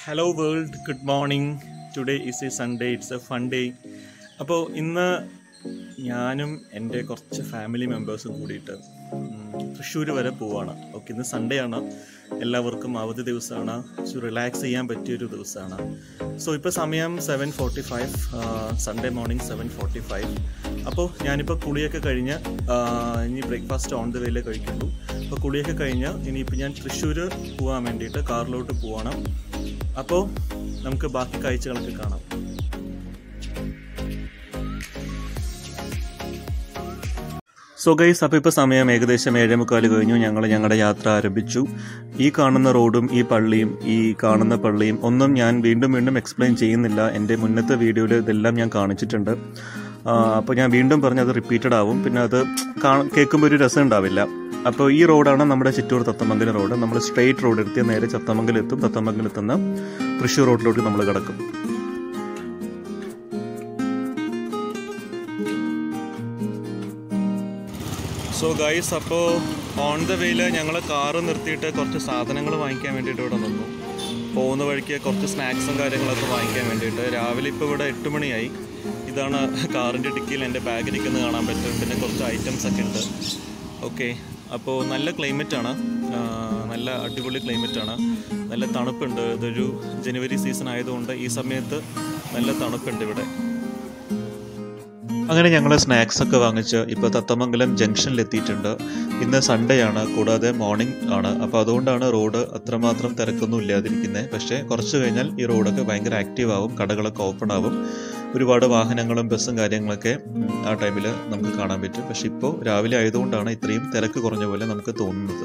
hello world good morning today is a Sunday it's a fun day അപ്പോൾ ഇന്ന് ഞാനും എൻ്റെ കുറച്ച് ഫാമിലി മെമ്പേഴ്സും കൂടിയിട്ട് തൃശ്ശൂർ വരെ പോവാണ് ഓക്കെ ഇന്ന് സൺഡേ ആണ് എല്ലാവർക്കും അവധി ദിവസമാണ് കുറച്ച് റിലാക്സ് ചെയ്യാൻ പറ്റിയൊരു ദിവസമാണ് സോ ഇപ്പോൾ സമയം seven forty five Sunday morning seven forty five അപ്പോൾ ഞാനിപ്പോൾ കുളിയൊക്കെ കഴിഞ്ഞ് ആ, ഇനി ബ്രേക്ക്ഫാസ്റ്റ് ഓൺ ദ വേയിലേ കഴിക്കുള്ളൂ അപ്പോൾ കുളിയൊക്കെ കഴിഞ്ഞ് ഇനിയിപ്പോൾ ഞാൻ തൃശ്ശൂർ പോകാൻ വേണ്ടിയിട്ട് കാറിലോട്ട് പോവാണ് അപ്പോൾ നമുക്ക് ബാക്കി കാഴ്ചകളൊക്കെ കാണാം സോ ഗൈസ് അപ്പോൾ ഇപ്പോൾ സമയം ഏകദേശം ഏഴേ മുക്കാൽ കഴിഞ്ഞു ഞങ്ങൾ ഞങ്ങളുടെ യാത്ര ആരംഭിച്ചു ഈ കാണുന്ന റോഡും ഈ പള്ളിയും ഈ കാണുന്ന പള്ളിയും ഒന്നും ഞാൻ വീണ്ടും വീണ്ടും എക്സ്പ്ലെയിൻ ചെയ്യുന്നില്ല എൻ്റെ മുന്നത്തെ വീഡിയോയിൽ ഇതെല്ലാം ഞാൻ കാണിച്ചിട്ടുണ്ട് അപ്പോൾ ഞാൻ വീണ്ടും പറഞ്ഞ് അത് റിപ്പീറ്റഡ് ആവും പിന്നെ അത് കാ- കേൾക്കുമ്പോൾ ഒരു രസം ഉണ്ടാവില്ല അപ്പോൾ ഈ റോഡാണ് നമ്മുടെ ചിറ്റൂർ തത്തമംഗലം റോഡ് നമ്മൾ സ്ട്രെയിറ്റ് റോഡ് എടുത്ത് നേരെ ചത്തമംഗലം എത്തും തത്തമംഗലത്ത് നിന്ന് തൃശ്ശൂർ റോഡിലോട്ട് നമ്മൾ കിടക്കും സോ ഗൈസ് അപ്പോൾ ഓൺ ദ വേയിൽ ഞങ്ങൾ കാറ് നിർത്തിയിട്ട് കുറച്ച് സാധനങ്ങൾ വാങ്ങിക്കാൻ വേണ്ടിയിട്ട് ഇവിടെ നിന്നു പോകുന്ന വഴിക്ക് കുറച്ച് സ്നാക്സും കാര്യങ്ങളൊക്കെ വാങ്ങിക്കാൻ വേണ്ടിയിട്ട് രാവിലെ ഇപ്പോൾ ഇവിടെ എട്ട് മണിയായി ഇതാണ് കാറിൻ്റെ ഡിക്കിയിൽ എൻ്റെ ബാഗ് ഇരിക്കുന്നത് കാണാൻ പറ്റും പിന്നെ കുറച്ച് ഐറ്റംസ് ഒക്കെ ഉണ്ട് ഓക്കെ അപ്പോൾ നല്ല ക്ലൈമറ്റ് ആണ് ആ, നല്ല അടിപൊളി ക്ലൈമറ്റ് ആണ് നല്ല തണുപ്പുണ്ട് ഇതൊരു ജനുവരി സീസൺ ആയതുകൊണ്ട് ഈ സമയത്ത് നല്ല തണുപ്പുണ്ട് ഇവിടെ അങ്ങനെ ഞങ്ങൾ സ്നാക്സ് ഒക്കെ വാങ്ങിച്ച് ഇപ്പോൾ തത്തമംഗലം ജംഗ്ഷനിൽ എത്തിയിട്ടുണ്ട് ഇന്ന് സൺഡേ ആണ് കൂടാതെ മോർണിംഗ് ആണ് അപ്പോൾ അതുകൊണ്ടാണ് റോഡ് അത്രമാത്രം തിരക്കൊന്നും ഇല്ലാതിരിക്കുന്നത് പക്ഷേ കുറച്ച് കഴിഞ്ഞാൽ ഈ റോഡൊക്കെ ഭയങ്കര ആക്റ്റീവ് ആവും കടകളൊക്കെ ഓപ്പൺ ആവും ഒരുപാട് വാഹനങ്ങളും ബസ്സും കാര്യങ്ങളൊക്കെ ഉം, ആ ടൈമിൽ നമുക്ക് കാണാൻ പറ്റും പക്ഷെ ഇപ്പോൾ രാവിലെ ആയതുകൊണ്ടാണ് ഇത്രയും തിരക്ക് കുറഞ്ഞ പോലെ നമുക്ക് തോന്നുന്നത്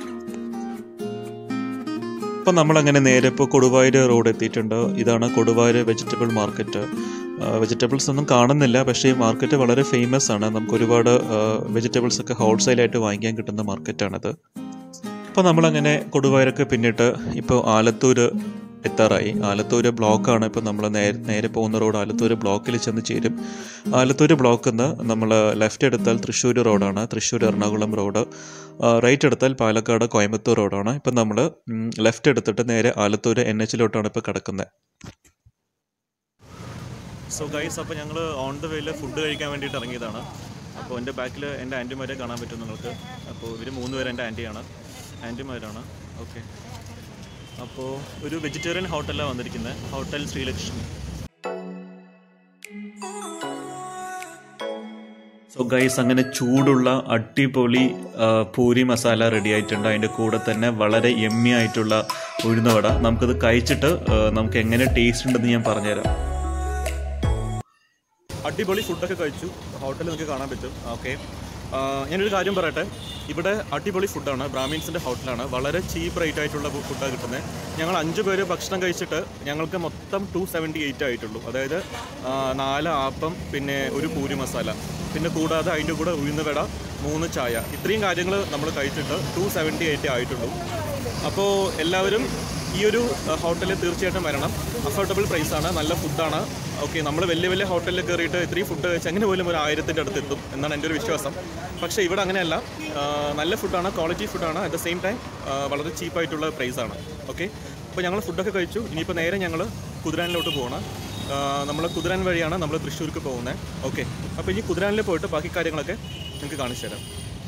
ഇപ്പം നമ്മളങ്ങനെ നേരെ ഇപ്പോൾ കൊടുവായൂർ റോഡ് എത്തിയിട്ടുണ്ട് ഇതാണ് കൊടുവായൂർ വെജിറ്റബിൾ മാർക്കറ്റ് വെജിറ്റബിൾസ് ഒന്നും കാണുന്നില്ല പക്ഷേ ഈ മാർക്കറ്റ് വളരെ ഫേമസ് ആണ് നമുക്ക് ഒരുപാട് വെജിറ്റബിൾസ് ഒക്കെ ഹോൾസെയിലായിട്ട് വാങ്ങിക്കാൻ കിട്ടുന്ന മാർക്കറ്റാണിത് അപ്പോൾ നമ്മളങ്ങനെ കൊടുവായൂരൊക്കെ പിന്നിട്ട് ഇപ്പോൾ ആലത്തൂർ എത്താറായി ആലത്തൂർ ബ്ലോക്കാണ് ഇപ്പോൾ നമ്മൾ നേരെ നേരെ പോകുന്ന റോഡ് ആലത്തൂർ ബ്ലോക്കിൽ ചെന്ന് ചേരും ആലത്തൂർ ബ്ലോക്കിൽ നിന്ന് നമ്മൾ ലെഫ്റ്റ് എടുത്താൽ തൃശ്ശൂർ റോഡാണ് തൃശ്ശൂർ എറണാകുളം റോഡ് റൈറ്റ് എടുത്താൽ പാലക്കാട് കോയമ്പത്തൂർ റോഡാണ് ഇപ്പം നമ്മൾ ലെഫ്റ്റ് എടുത്തിട്ട് നേരെ ആലത്തൂർ എൻ എച്ചിലോട്ടാണ് ഇപ്പോൾ കിടക്കുന്നത് സോ ഗൈസ് അപ്പോൾ ഞങ്ങൾ ഓൺ ദ വേയിൽ ഫുഡ് കഴിക്കാൻ വേണ്ടിയിട്ട് ഇറങ്ങിയതാണ് അപ്പോൾ എൻ്റെ ബാക്കിൽ എൻ്റെ ആൻറ്റിമാരെ കാണാൻ പറ്റും നിങ്ങൾക്ക് അപ്പോൾ ഇവർ മൂന്ന് പേര് എൻ്റെ ആൻറ്റിയാണ് ആൻറ്റിമാരാണ് ഓക്കെ അപ്പോൾ ഒരു വെജിറ്റേറിയൻ ഹോട്ടലാണ് വന്നിരിക്കുന്നത് ഹോട്ടൽ ശ്രീലക്ഷ്മി സോ ഗൈസ് അങ്ങനെ ചൂടുള്ള അടിപൊളി ആ, പൂരി മസാല റെഡി ആയിട്ടുണ്ട് അതിൻ്റെ കൂടെ തന്നെ വളരെ എമ്മി ആയിട്ടുള്ള ഉഴുന്നുവട നമുക്കത് കഴിച്ചിട്ട് ആ, നമുക്ക് എങ്ങനെ ടേസ്റ്റ് ഉണ്ടെന്ന് ഞാൻ പറഞ്ഞുതരാം അടിപൊളി ഫുഡൊക്കെ കഴിച്ചു ഹോട്ടലിൽ നിങ്ങൾക്ക് കാണാൻ പറ്റും ഓക്കെ ഞാനൊരു കാര്യം പറയട്ടെ ഇവിടെ അടിപൊളി ഫുഡാണ് ബ്രാഹ്മിൻസിൻ്റെ ഹോട്ടലാണ് വളരെ ചീപ്പ് റേറ്റ് ആയിട്ടുള്ള ഫുഡാണ് കിട്ടുന്നത് ഞങ്ങൾ അഞ്ച് പേര് ഭക്ഷണം കഴിച്ചിട്ട് ഞങ്ങൾക്ക് മൊത്തം ടു സെവൻറ്റി എയ്റ്റ് ആയിട്ടുള്ളൂ അതായത് ആ, നാല് ആപ്പം പിന്നെ ഒരു പൂരി മസാല പിന്നെ കൂടാതെ അതിൻ്റെ കൂടെ ഉഴുന്നുവട മൂന്ന് ചായ ഇത്രയും കാര്യങ്ങൾ നമ്മൾ കഴിച്ചിട്ട് ടു സെവൻറ്റി എയ്റ്റ് ആയിട്ടുള്ളൂ അപ്പോൾ എല്ലാവരും ഈ ഒരു ഹോട്ടലിൽ തീർച്ചയായിട്ടും വരണം അഫോർഡബിൾ പ്രൈസ് ആണ് നല്ല ഫുഡാണ് ഓക്കെ നമ്മൾ വലിയ വലിയ ഹോട്ടലിൽ കയറിയിട്ട് ഇത്രയും ഫുഡ് കഴിച്ച് എങ്ങനെ പോലും ഒരു ആയിരത്തിൻ്റെ അടുത്ത് എത്തും എന്നാണ് എൻ്റെ ഒരു വിശ്വാസം പക്ഷേ ഇവിടെ അങ്ങനെയല്ല ആ, നല്ല ഫുഡാണ് ക്വാളിറ്റി ഫുഡാണ് അറ്റ് ദ സെയിം ടൈം വളരെ ചീപ്പായിട്ടുള്ള പ്രൈസാണ് ഓക്കെ അപ്പോൾ ഞങ്ങൾ ഫുഡൊക്കെ കഴിച്ചു ഇനിയിപ്പോൾ നേരെ ഞങ്ങൾ കുതിരാനിലോട്ട് പോകണം നമ്മൾ കുതിരാൻ വഴിയാണ് നമ്മൾ തൃശ്ശൂർക്ക് പോകുന്നത് ഓക്കെ അപ്പോൾ ഇനി കുതിരാനിൽ പോയിട്ട് ബാക്കി കാര്യങ്ങളൊക്കെ നിങ്ങൾക്ക് കാണിച്ചു തരാം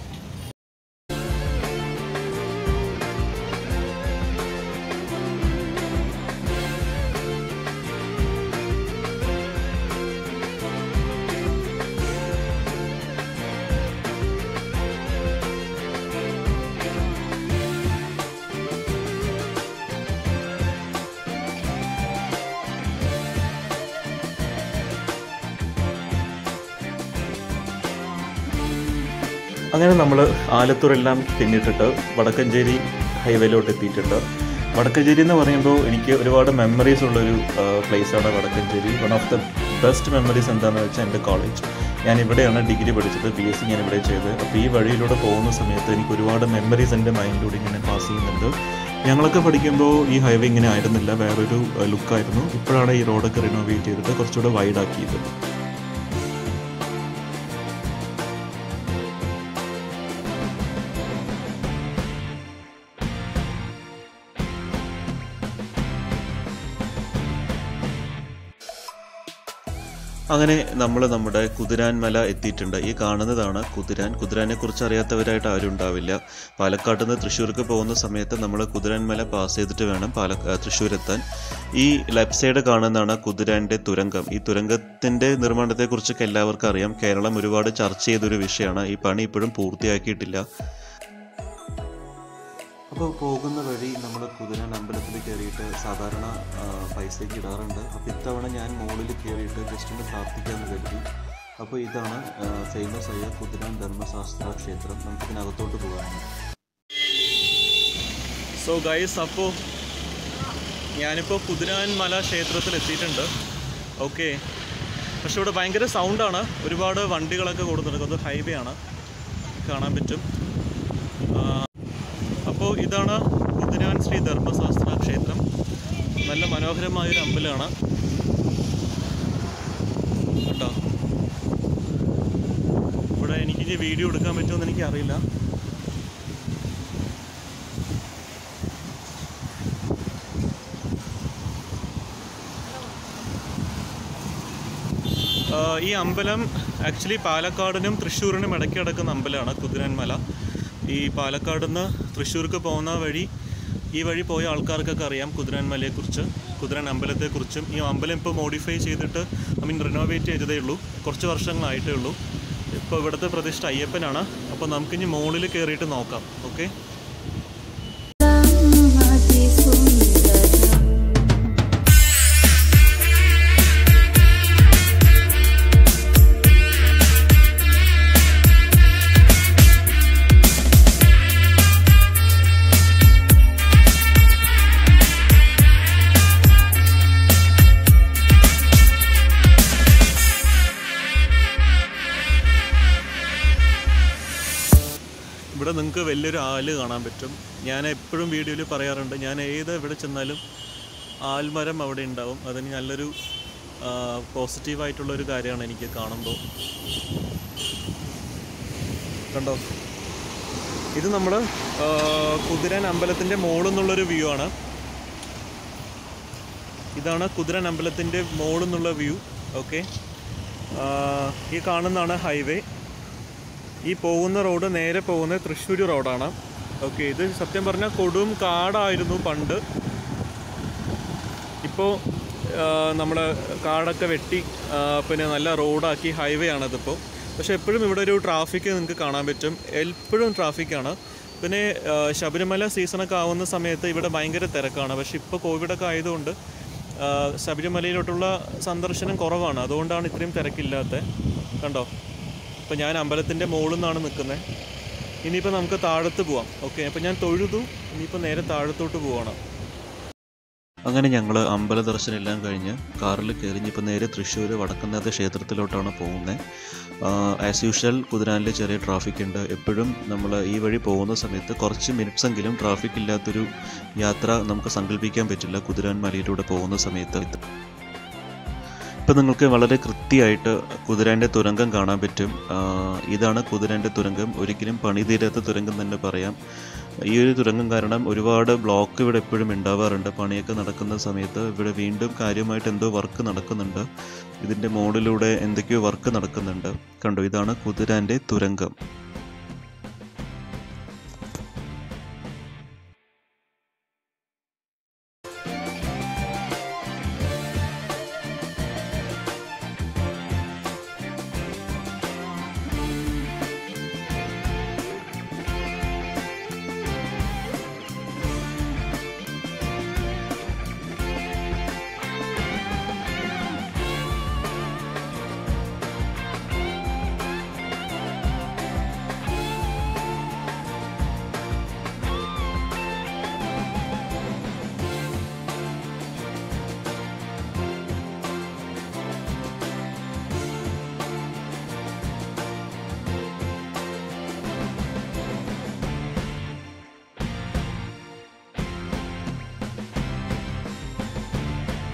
അങ്ങനെ നമ്മൾ ആലത്തൂരെല്ലാം പിന്നിട്ടിട്ട് വടക്കഞ്ചേരി ഹൈവേയിലോട്ട് എത്തിയിട്ടുണ്ട് വടക്കഞ്ചേരി എന്ന് പറയുമ്പോൾ എനിക്ക് ഒരുപാട് മെമ്മറീസ് ഉള്ളൊരു പ്ലേസ് ആണ് Vadakkanchery one of the best memories എന്താണെന്ന് വെച്ചാൽ എൻ്റെ കോളേജ് ഞാൻ ഇവിടെയാണ് ഡിഗ്രി പഠിച്ചത് ബി എസ് സി ഞാൻ ഇവിടെ ചെയ്തത് അപ്പോൾ ഈ വഴിയിലൂടെ പോകുന്ന സമയത്ത് എനിക്ക് ഒരുപാട് മെമ്മറീസ് എൻ്റെ മൈൻഡിലൂടെ ഇങ്ങനെ പാസ് ചെയ്യുന്നുണ്ട് ഞങ്ങളൊക്കെ പഠിക്കുമ്പോൾ ഈ ഹൈവേ ഇങ്ങനെ ആയിരുന്നില്ല വേറൊരു ലുക്കായിരുന്നു ഇപ്പോഴാണ് ഈ റോഡൊക്കെ റിനോവേറ്റ് ചെയ്തിട്ട് കുറച്ചുകൂടെ വൈഡാക്കിയത് അങ്ങനെ നമ്മൾ നമ്മുടെ കുതിരാൻമല എത്തിയിട്ടുണ്ട് ഈ കാണുന്നതാണ് കുതിരാൻ കുതിരാനെ കുറിച്ച് അറിയാത്തവരായിട്ട് ആരും ഉണ്ടാവില്ല പാലക്കാട് നിന്ന് തൃശ്ശൂർക്ക് പോകുന്ന സമയത്ത് നമ്മൾ കുതിരാൻമല പാസ് ചെയ്തിട്ട് വേണം പാല തൃശ്ശൂർ എത്താൻ ഈ ലെഫ്റ്റ് സൈഡ് കാണുന്നതാണ് കുതിരാൻ്റെ തുരങ്കം ഈ തുരങ്കത്തിൻ്റെ നിർമ്മാണത്തെക്കുറിച്ചൊക്കെ എല്ലാവർക്കും അറിയാം കേരളം ഒരുപാട് ചർച്ച ചെയ്തൊരു വിഷയമാണ് ഈ പണി ഇപ്പോഴും പൂർത്തിയാക്കിയിട്ടില്ല അപ്പോൾ പോകുന്ന വഴി നമ്മൾ കുതിരാൻ അമ്പലത്തിൽ കയറിയിട്ട് സാധാരണ ആ, പൈസയ്ക്ക് ഇടാറുണ്ട് അപ്പോൾ ഇത്തവണ ഞാൻ മുകളിൽ കയറിയിട്ട് ജസ്റ്റ് ഒന്ന് പ്രാർത്ഥിക്കാമെന്ന് കരുതി അപ്പോൾ ഇതാണ് ഫേമസ് ആയ കുതിരാൻ ധർമ്മശാസ്ത്ര ക്ഷേത്രം നമുക്ക് ഇതിനകത്തോട്ട് പോകാം സോ ഗൈസ് അപ്പോൾ ഞാനിപ്പോൾ കുതിരാൻ മല ക്ഷേത്രത്തിൽ എത്തിയിട്ടുണ്ട് ഓക്കെ പക്ഷെ ഇവിടെ ഭയങ്കര സൗണ്ടാണ് ഒരുപാട് വണ്ടികളൊക്കെ കൊടുക്കുന്നുണ്ട് അത് ഹൈവേ ആണ് കാണാൻ പറ്റും അപ്പോൾ ഇതാണ് കുതിരാൻ ശ്രീ ധർമ്മശാസ്ത്ര ക്ഷേത്രം നല്ല മനോഹരമായൊരു അമ്പലമാണ് കേട്ടോ ഇവിടെ എനിക്ക് ഇനി വീഡിയോ എടുക്കാൻ പറ്റുമെന്ന് എനിക്ക് അറിയില്ല ആഹ് ഈ അമ്പലം ആക്ച്വലി പാലക്കാടിനും തൃശ്ശൂരിനും ഇടയ്ക്ക് കിടക്കുന്ന അമ്പലമാണ് കുതിരൻമല ഈ പാലക്കാട് നിന്ന് തൃശ്ശൂർക്ക് പോകുന്ന വഴി ഈ വഴി പോയ ആൾക്കാർക്കൊക്കെ അറിയാം കുതിരൻമലയെക്കുറിച്ച് കുതിരൻ അമ്പലത്തെക്കുറിച്ചും ഈ അമ്പലം ഇപ്പോൾ മോഡിഫൈ ചെയ്തിട്ട് ഐ മീൻ റിനോവേറ്റ് ചെയ്തതേ ഉള്ളൂ കുറച്ച് വർഷങ്ങളായിട്ടേ ഉള്ളൂ ഇപ്പോൾ ഇവിടുത്തെ പ്രതിഷ്ഠ അയ്യപ്പനാണ് അപ്പോൾ നമുക്കിനി മുകളിൽ കയറിയിട്ട് നോക്കാം ഓക്കെ അതിസുന്ദരം ഇവിടെ നിങ്ങൾക്ക് വലിയൊരു ആല് കാണാൻ പറ്റും ഞാൻ എപ്പോഴും വീഡിയോയിൽ പറയാറുണ്ട് ഞാൻ ഏത് എവിടെ ചെന്നാലും ആൽമരം അവിടെ ഉണ്ടാവും അതിന് നല്ലൊരു പോസിറ്റീവായിട്ടുള്ളൊരു കാര്യമാണ് എനിക്ക് കാണുമ്പോൾ കണ്ടോ ഇത് നമ്മൾ കുതിരൻ അമ്പലത്തിൻ്റെ മുകളിൽ നിന്നുള്ളൊരു വ്യൂ ആണ് ഇതാണ് കുതിരൻ അമ്പലത്തിൻ്റെ മുകളിൽ നിന്നുള്ള വ്യൂ ഓക്കെ ഈ കാണുന്നതാണ് ഹൈവേ ഈ പോകുന്ന റോഡ് നേരെ പോകുന്ന തൃശ്ശൂർ റോഡാണ് ഓക്കെ ഇത് സത്യം പറഞ്ഞാൽ കൊടും കാടായിരുന്നു പണ്ട് ഇപ്പോൾ നമ്മൾ കാടൊക്കെ വെട്ടി ആ, പിന്നെ നല്ല റോഡാക്കി ഹൈവേ ആണതിപ്പോൾ പക്ഷേ എപ്പോഴും ഇവിടെ ഒരു ട്രാഫിക് നിങ്ങൾക്ക് കാണാൻ പറ്റും എപ്പോഴും ട്രാഫിക്കാണ് പിന്നെ ആ, ശബരിമല സീസണൊക്കെ ആവുന്ന സമയത്ത് ഇവിടെ ഭയങ്കര തിരക്കാണ് പക്ഷെ ഇപ്പോൾ കോവിഡൊക്കെ ആയതുകൊണ്ട് ആ, ശബരിമലയിലോട്ടുള്ള സന്ദർശനം കുറവാണ് അതുകൊണ്ടാണ് ഇത്രയും തിരക്കില്ലാത്തത് കണ്ടോ അപ്പോൾ ഞാൻ അമ്പലത്തിൻ്റെ മുകളിൽ നിന്നാണ് നിൽക്കുന്നത് ഇനിയിപ്പോൾ നമുക്ക് താഴത്ത് പോവാം ഓക്കെ അപ്പോൾ ഞാൻ തൊഴുതു ഇനിയിപ്പോൾ നേരെ താഴത്തോട്ട് പോവാണ് അങ്ങനെ ഞങ്ങൾ അമ്പല ദർശനം എല്ലാം കഴിഞ്ഞ് കാറിൽ കയറി ഇപ്പോൾ നേരെ തൃശ്ശൂർ വടക്കുന്നാഥ ക്ഷേത്രത്തിലോട്ടാണ് പോകുന്നത് ആസ് യൂഷ്വൽ കുതിരാനിൽ ചെറിയ ട്രാഫിക് ഉണ്ട് എപ്പോഴും നമ്മൾ ഈ വഴി പോകുന്ന സമയത്ത് കുറച്ച് മിനിറ്റ്സ് എങ്കിലും ട്രാഫിക് ഇല്ലാത്തൊരു യാത്ര നമുക്ക് സങ്കല്പിക്കാൻ പറ്റില്ല കുതിരാൻ മലയിലൂടെ പോകുന്ന സമയത്ത് ഇപ്പം നിങ്ങൾക്ക് വളരെ കൃത്യമായിട്ട് കുതിരാൻ്റെ തുരങ്കം കാണാൻ പറ്റും ആ, ഇതാണ് കുതിരാൻ്റെ തുരങ്കം ഒരിക്കലും പണി തീരാത്ത തുരങ്കം തന്നെ പറയാം ഈ ഒരു തുരങ്കം കാരണം ഒരുപാട് ബ്ലോക്ക് ഇവിടെ എപ്പോഴും ഉണ്ടാവാറുണ്ട് പണിയൊക്കെ നടക്കുന്ന സമയത്ത് ഇവിടെ വീണ്ടും കാര്യമായിട്ട് എന്തോ വർക്ക് നടക്കുന്നുണ്ട് ഇതിൻ്റെ മോഡിലൂടെ എന്തൊക്കെയോ വർക്ക് നടക്കുന്നുണ്ട് കണ്ടോ ഇതാണ് കുതിരാൻ്റെ തുരങ്കം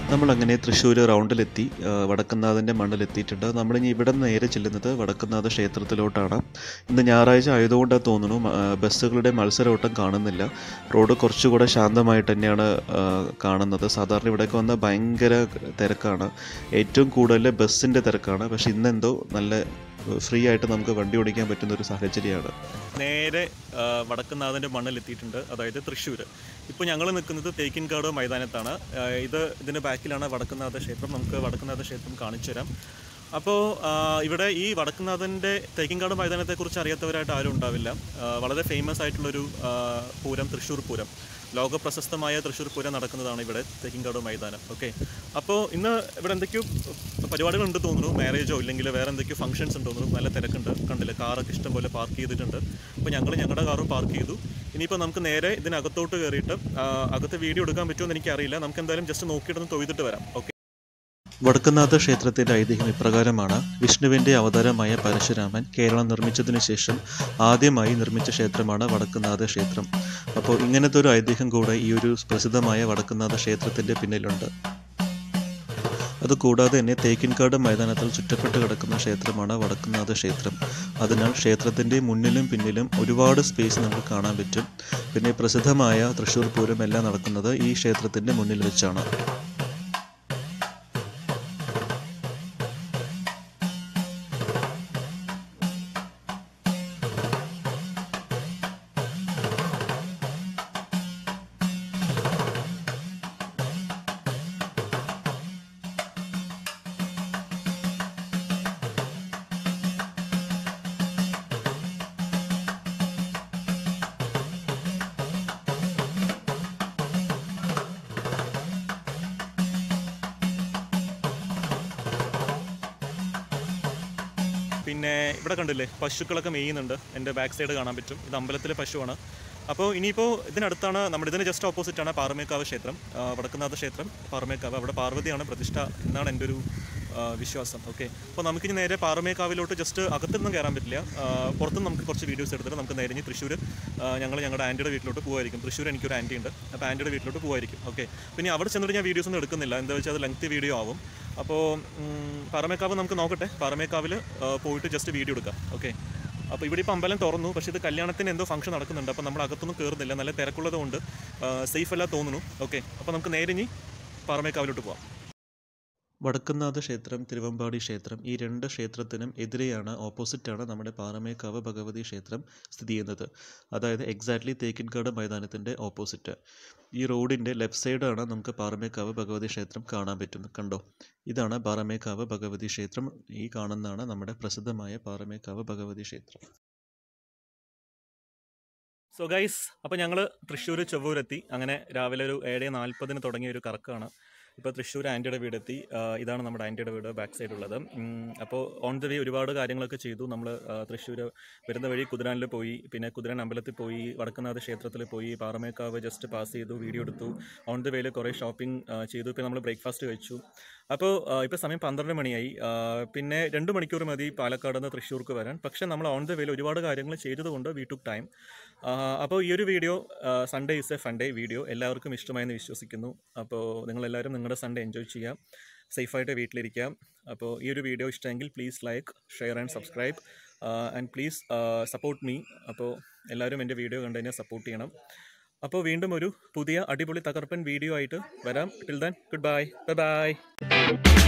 നമ്മളങ്ങനെ തൃശ്ശൂർ റൗണ്ടിലെത്തി ആ, വടക്കുന്നാഥൻ്റെ മണ്ണിലെത്തിയിട്ടുണ്ട് നമ്മളിനി ഇവിടെ നിന്ന് നേരെ ചെല്ലുന്നത് വടക്കുന്നാഥ ക്ഷേത്രത്തിലോട്ടാണ് ഇന്ന് ഞായറാഴ്ച ആയതുകൊണ്ട് തോന്നുന്നു മ- ആ, ബസ്സുകളുടെ മത്സരോട്ടം കാണുന്നില്ല റോഡ് കുറച്ചുകൂടെ ശാന്തമായിട്ട് തന്നെയാണ് ആ, കാണുന്നത് സാധാരണ ഇവിടെയൊക്കെ വന്നാൽ ഭയങ്കര തിരക്കാണ് ഏറ്റവും കൂടുതൽ ബസ്സിൻ്റെ തിരക്കാണ് പക്ഷെ ഇന്നെന്തോ നല്ല ഫ്രീ ആയിട്ട് നമുക്ക് വണ്ടി ഓടിക്കാൻ പറ്റുന്ന ഒരു സാഹചര്യമാണ് നേരെ ആ, വടക്കുന്നാഥൻ്റെ മണ്ണിലെത്തിയിട്ടുണ്ട് അതായത് തൃശ്ശൂർ ഇപ്പോൾ ഞങ്ങൾ നിൽക്കുന്നത് തേക്കിൻകാട് മൈതാനത്താണ് ആ, ഇത് ഇതിൻ്റെ ബാക്കിലാണ് വടക്കുന്നാഥ ക്ഷേത്രം നമുക്ക് വടക്കുന്നാഥ ക്ഷേത്രം കാണിച്ചു തരാം അപ്പോൾ ഇവിടെ ഈ വടക്കുന്നാഥൻ്റെ തേക്കിൻകാട് മൈതാനത്തെക്കുറിച്ച് അറിയാത്തവരായിട്ട് ആരും ഉണ്ടാവില്ല ആ, വളരെ ഫേമസ് ആയിട്ടുള്ളൊരു ആ, പൂരം തൃശ്ശൂർ പൂരം ലോക പ്രശസ്തമായ തൃശ്ശൂർ പൂരം നടക്കുന്നതാണ് ഇവിടെ തേക്കിൻകാട് മൈതാനം ഓക്കെ അപ്പോൾ ഇന്ന് ഇവിടെ എന്തൊക്കെയോ പരിപാടികളുണ്ട് തോന്നുന്നു മാരേജോ ഇല്ലെങ്കിൽ വേറെ എന്തൊക്കെയോ ഫംഗ്ഷൻസ് ഉണ്ട് തോന്നുന്നു നല്ല തിരക്കുണ്ട് കണ്ടില്ല കാറൊക്കെ ഇഷ്ടം പോലെ പാർക്ക് ചെയ്തിട്ടുണ്ട് അപ്പോൾ ഞങ്ങൾ ഞങ്ങളുടെ കാറും പാർക്ക് ചെയ്തു ഇനിയിപ്പോൾ നമുക്ക് നേരെ ഇതിനകത്തോട്ട് കയറിയിട്ട് ആ, അകത്ത് വീഡിയോ എടുക്കാൻ പറ്റുമോ എന്ന് എനിക്കറിയില്ല നമുക്ക് എന്തായാലും ജസ്റ്റ് നോക്കിയിട്ടൊന്ന് തൊയ്തിട്ട് വരാം ഓക്കെ വടക്കുന്നാഥ ക്ഷേത്രത്തിൻ്റെ ഐതിഹ്യം ഇപ്രകാരമാണ് വിഷ്ണുവിൻ്റെ അവതാരമായ പരശുരാമൻ കേരളം നിർമ്മിച്ചതിനു ശേഷം ആദ്യമായി നിർമ്മിച്ച ക്ഷേത്രമാണ് വടക്കുന്നാഥ ക്ഷേത്രം അപ്പോൾ ഇങ്ങനത്തെ ഒരു ഐതിഹ്യം കൂടെ ഈ ഒരു പ്രസിദ്ധമായ വടക്കുന്നാഥ ക്ഷേത്രത്തിൻ്റെ പിന്നിലുണ്ട് അതുകൂടാതെ തന്നെ തേക്കിൻകാട് മൈതാനത്തിൽ ചുറ്റപ്പെട്ട് കിടക്കുന്ന ക്ഷേത്രമാണ് വടക്കുന്നാഥ ക്ഷേത്രം അതിനാൽ ക്ഷേത്രത്തിൻ്റെ മുന്നിലും പിന്നിലും ഒരുപാട് സ്പേസ് നമുക്ക് കാണാൻ പറ്റും പിന്നെ പ്രസിദ്ധമായ തൃശ്ശൂർ പൂരം എല്ലാം നടക്കുന്നത് ഈ ക്ഷേത്രത്തിൻ്റെ മുന്നിൽ വെച്ചാണ് പിന്നെ ഇവിടെ കണ്ടില്ലേ പശുക്കളൊക്കെ മേയുന്നുണ്ട് എൻ്റെ ബാക്ക് സൈഡ് കാണാൻ പറ്റും ഇത് അമ്പലത്തിലെ പശുവാണ് അപ്പോൾ ഇനിയിപ്പോൾ ഇതിനടുത്താണ് നമ്മുടെ ഇതിന് ജസ്റ്റ് ഓപ്പോസിറ്റാണ് പാറമേക്കാവ് ക്ഷേത്രം ആ, വടക്കുന്നാഥ ക്ഷേത്രം പാറമേക്കാവ് അവിടെ പാർവതിയാണ് പ്രതിഷ്ഠ എന്നാണ് എൻ്റെ ഒരു ആ, വിശ്വാസം ഓക്കെ അപ്പോൾ നമുക്കിനി നേരെ പാറമേക്കാവിലോട്ട് ജസ്റ്റ് അകത്തൊന്നും കയറാൻ പറ്റില്ല ആ, പുറത്തുനിന്ന് നമുക്ക് കുറച്ച് വീഡിയോസ് എടുത്തിട്ട് നമുക്ക് നേരെ ഇനി തൃശ്ശൂർ ഞങ്ങൾ ഞങ്ങളുടെ ആൻറ്റിയുടെ വീട്ടിലോട്ട് പോകുമായിരിക്കും തൃശ്ശൂർ എനിക്കൊരു ആൻറ്റി ഉണ്ട് അപ്പോൾ ആൻറ്റിയുടെ വീട്ടിലോട്ട് പോകുമായിരിക്കും ഓക്കെ പിന്നെ അവിടെ ചെന്നിട്ട് ഞാൻ വീഡിയോസ് ഒന്നും എടുക്കുന്നില്ല എന്താ വെച്ചാൽ അത് ലെങ്തി വീഡിയോ ആവും അപ്പോൾ ഉം, പാറമേക്കാവ് നമുക്ക് നോക്കട്ടെ പാറമേക്കാവിൽ പോയിട്ട് ജസ്റ്റ് വീഡിയോ എടുക്കാം ഓക്കെ അപ്പോൾ ഇവിടെ ഇപ്പോൾ അമ്പലം തുറന്നു പക്ഷേ ഇത് കല്യാണത്തിന് എന്തോ ഫംഗ്ഷൻ നടക്കുന്നുണ്ട് അപ്പോൾ നമ്മൾ അകത്തൊന്നും കയറുന്നില്ല നല്ല തിരക്കുള്ളത് കൊണ്ട് സേഫ് അല്ല തോന്നുന്നു ഓക്കെ അപ്പോൾ നമുക്ക് നേരെ ഇനി പാറമേക്കാവിലോട്ട് പോവാം വടക്കുന്നാഥ ക്ഷേത്രം തിരുവമ്പാടി ക്ഷേത്രം ഈ രണ്ട് ക്ഷേത്രത്തിനും എതിരെയാണ് ഓപ്പോസിറ്റാണ് നമ്മുടെ പാറമേക്കാവ് ഭഗവതി ക്ഷേത്രം സ്ഥിതി ചെയ്യുന്നത് അതായത് എക്സാക്ട്ലി തേക്കിൻകാട് മൈതാനത്തിൻ്റെ ഓപ്പോസിറ്റ് ഈ റോഡിൻ്റെ ലെഫ്റ്റ് സൈഡാണ് നമുക്ക് പാറമേക്കാവ് ഭഗവതി ക്ഷേത്രം കാണാൻ പറ്റുന്നത് കണ്ടോ ഇതാണ് പാറമേക്കാവ് ഭഗവതി ക്ഷേത്രം ഈ കാണുന്നതാണ് നമ്മുടെ പ്രസിദ്ധമായ പാറമേക്കാവ് ഭഗവതി ക്ഷേത്രം സോ ഗൈസ് അപ്പോൾ ഞങ്ങൾ തൃശ്ശൂർ ചൊവ്വൂരെത്തി അങ്ങനെ രാവിലെ ഒരു ഏഴ് നാൽപ്പതിന് തുടങ്ങിയ ഒരു കറക്കമാണ് ഇപ്പോൾ തൃശ്ശൂർ ആൻറ്റിയുടെ വീടെത്തി ആ, ഇതാണ് നമ്മുടെ ആൻറ്റിയുടെ വീട് ബാക്ക് സൈഡ് ഉള്ളത് അപ്പോൾ ഓൺ ദ വേ ഒരുപാട് കാര്യങ്ങളൊക്കെ ചെയ്തു നമ്മൾ തൃശ്ശൂർ വരുന്ന വഴി കുതിരാനിൽ പോയി പിന്നെ കുതിരാൻ അമ്പലത്തിൽ പോയി വടക്കുന്നാഥ ക്ഷേത്രത്തിൽ പോയി പാറമേക്കാവ് ജസ്റ്റ് പാസ് ചെയ്തു വീഡിയോ എടുത്തു ഓൺ ദ വേയിൽ കുറേ ഷോപ്പിംഗ് ചെയ്തു ഇപ്പോൾ നമ്മൾ ബ്രേക്ക്ഫാസ്റ്റ് കഴിച്ചു അപ്പോൾ ഇപ്പോൾ സമയം പന്ത്രണ്ട് മണിയായി ആ, പിന്നെ രണ്ട് മണിക്കൂർ മതി പാലക്കാട് നിന്ന് തൃശ്ശൂർക്ക് വരാൻ പക്ഷേ നമ്മൾ ഓൺ ദ വേയിൽ ഒരുപാട് കാര്യങ്ങൾ ചെയ്തതുകൊണ്ട് വി ടുക്ക് ടൈം അപ്പോൾ ഈ ഒരു video Sunday is a fun day video എല്ലാവർക്കും ഇഷ്ടമായെന്ന് വിശ്വസിക്കുന്നു അപ്പോൾ നിങ്ങളെല്ലാവരും നിങ്ങളുടെ സൺഡേ എൻജോയ് ചെയ്യാം സേഫായിട്ട് വീട്ടിലിരിക്കാം അപ്പോൾ ഈ ഒരു വീഡിയോ ഇഷ്ടമെങ്കിൽ please like share and subscribe and please support me അപ്പോൾ എല്ലാവരും എൻ്റെ വീഡിയോ കണ്ടു കഴിഞ്ഞാൽ സപ്പോർട്ട് ചെയ്യണം അപ്പോൾ വീണ്ടും ഒരു പുതിയ അടിപൊളി തകർപ്പൻ വീഡിയോ ആയിട്ട് വരാം till then good bye bye by